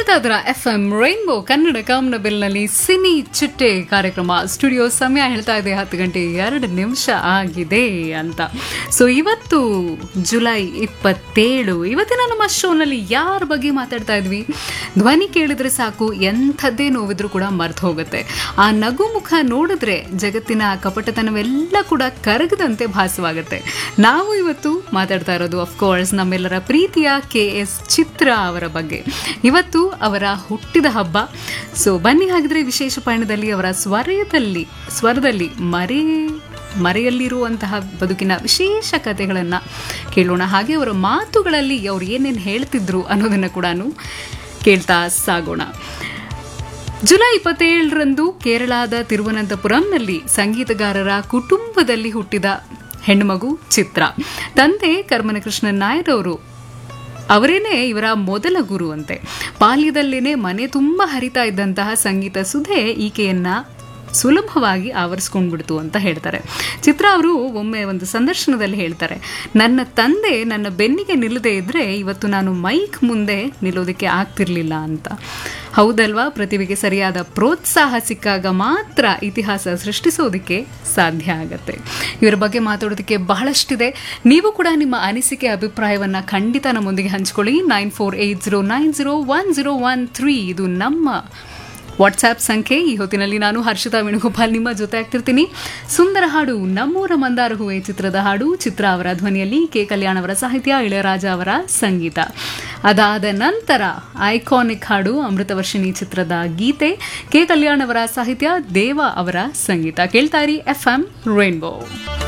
ಕೇಳ್ತಾದ್ರ F M rainbow Kannada ಕಾಮನಬಿಲ್ನಲ್ಲಿ cine ಚಿಟ್ಟೆ ಕಾರ್ಯಕ್ರಮ ಸ್ಟುಡಿಯೋ ಸಮಯ ಹೇಳ್ತಾ ಇದೆ ಹತ್ತು ಗಂಟೆ ಎರಡು ನಿಮಿಷ ಆಗಿದೆ ಅಂತ ಸೊ ಇವತ್ತು ಜುಲೈ ಇಪ್ಪತ್ತೇಳು ಇವತ್ತಿನ ನಮ್ಮ ಶೋನಲ್ಲಿ ಯಾರ ಬಗ್ಗೆ ಮಾತಾಡ್ತಾ ಇದ್ವಿ ಧ್ವನಿ ಕೇಳಿದ್ರೆ ಸಾಕು ಎಂಥದ್ದೇ ನೋವಿದ್ರೂ ಕೂಡ ಮರ್ತು ಹೋಗುತ್ತೆ ಆ ನಗು ಮುಖ ನೋಡಿದ್ರೆ ಜಗತ್ತಿನ ಕಪಟತನವೆಲ್ಲ ಕೂಡ ಕರಗದಂತೆ ಭಾಸವಾಗುತ್ತೆ ನಾವು ಇವತ್ತು ಮಾತಾಡ್ತಾ ಇರೋದು ಅಫ್ಕೋರ್ಸ್ ನಮ್ಮೆಲ್ಲರ ಪ್ರೀತಿಯ ಕೆ ಎಸ್ ಚಿತ್ರ ಅವರ ಬಗ್ಗೆ ಇವತ್ತು ಅವರ ಹುಟ್ಟಿದ ಹಬ್ಬ ಸೊ ಬನ್ನಿ ಹಾಗಿದ್ರೆ ವಿಶೇಷ ಪಯಣದಲ್ಲಿ ಅವರ ಸ್ವರದಲ್ಲಿ ಸ್ವರದಲ್ಲಿ ಮರೆ ಮರೆಯಲ್ಲಿರುವಂತಹ ಬದುಕಿನ ವಿಶೇಷ ಕಥೆಗಳನ್ನು ಕೇಳೋಣ ಹಾಗೆ ಅವರ ಮಾತುಗಳಲ್ಲಿ ಅವ್ರು ಏನೇನು ಹೇಳ್ತಿದ್ರು ಅನ್ನೋದನ್ನು ಕೂಡ ಕೇಳ್ತಾ ಸಾಗೋಣ ಜುಲೈ ಇಪ್ಪತ್ತೇಳರಂದು ಕೇರಳದ ತಿರುವನಂತಪುರಂನಲ್ಲಿ ಸಂಗೀತಗಾರರ ಕುಟುಂಬದಲ್ಲಿ ಹುಟ್ಟಿದ ಹೆಣ್ಣುಮಗು ಚಿತ್ರ ತಂದೆ ಕರ್ಮನಕೃಷ್ಣನ್ ನಾಯರ್ ಅವರು ಅವರೇನೆ ಇವರ ಮೊದಲ ಗುರು ಅಂತೆ ಬಾಲ್ಯದಲ್ಲೇನೆ ಮನೆ ತುಂಬ ಹರಿತಾ ಇದ್ದಂತಹ ಸಂಗೀತ ಸುಧೆ ಈಕೆಯನ್ನ ಸುಲಭವಾಗಿ ಆವರಿಸ್ಕೊಂಡ್ಬಿಡ್ತು ಅಂತ ಹೇಳ್ತಾರೆ ಚಿತ್ರ ಅವರು ಒಮ್ಮೆ ಒಂದು ಸಂದರ್ಶನದಲ್ಲಿ ಹೇಳ್ತಾರೆ ನನ್ನ ತಂದೆ ನನ್ನ ಬೆನ್ನಿಗೆ ನಿಲ್ಲದೆ ಇದ್ರೆ ಇವತ್ತು ನಾನು ಮೈಕ್ ಮುಂದೆ ನಿಲ್ಲೋದಕ್ಕೆ ಆಗ್ತಿರ್ಲಿಲ್ಲ ಅಂತ ಹೌದಲ್ವಾ ಪ್ರತಿಭೆಗೆ ಸರಿಯಾದ ಪ್ರೋತ್ಸಾಹ ಸಿಕ್ಕಾಗ ಮಾತ್ರ ಇತಿಹಾಸ ಸೃಷ್ಟಿಸೋದಕ್ಕೆ ಸಾಧ್ಯ ಆಗತ್ತೆ ಇವರ ಬಗ್ಗೆ ಮಾತಾಡೋದಕ್ಕೆ ಬಹಳಷ್ಟಿದೆ ನೀವು ಕೂಡ ನಿಮ್ಮ ಅನಿಸಿಕೆ ಅಭಿಪ್ರಾಯವನ್ನ ಖಂಡಿತ ನಮ್ಮೊಂದಿಗೆ ಹಂಚ್ಕೊಳ್ಳಿ nine four eight zero nine zero one zero one three ಇದು ನಮ್ಮ ವಾಟ್ಸ್ಆ್ಯಪ್ ಸಂಖ್ಯೆ ಈ ಹೊತ್ತಿನಲ್ಲಿ ನಾನು ಹರ್ಷಿತಾ ವೇಣುಗೋಪಾಲ್ ನಿಮ್ಮ ಜೊತೆ ಆಗ್ತಿರ್ತೀನಿ ಸುಂದರ ಹಾಡು ನಮ್ಮೂರ ಮಂದಾರ ಹೂವೆ ಚಿತ್ರದ ಹಾಡು ಚಿತ್ರ ಅವರ ಧ್ವನಿಯಲ್ಲಿ ಕೆ ಕಲ್ಯಾಣ್ ಅವರ ಸಾಹಿತ್ಯ ಇಳಯರಾಜ ಅವರ ಸಂಗೀತ ಅದಾದ ನಂತರ ಐಕಾನಿಕ್ ಹಾಡು ಅಮೃತವರ್ಷಿಣಿ ಚಿತ್ರದ ಗೀತೆ ಕೆ ಕಲ್ಯಾಣ್ ಅವರ ಸಾಹಿತ್ಯ ದೇವ ಅವರ ಸಂಗೀತ ಕೇಳ್ತಾರಿ ಎಫ್ ಎಂ ರೈನ್ಬೋ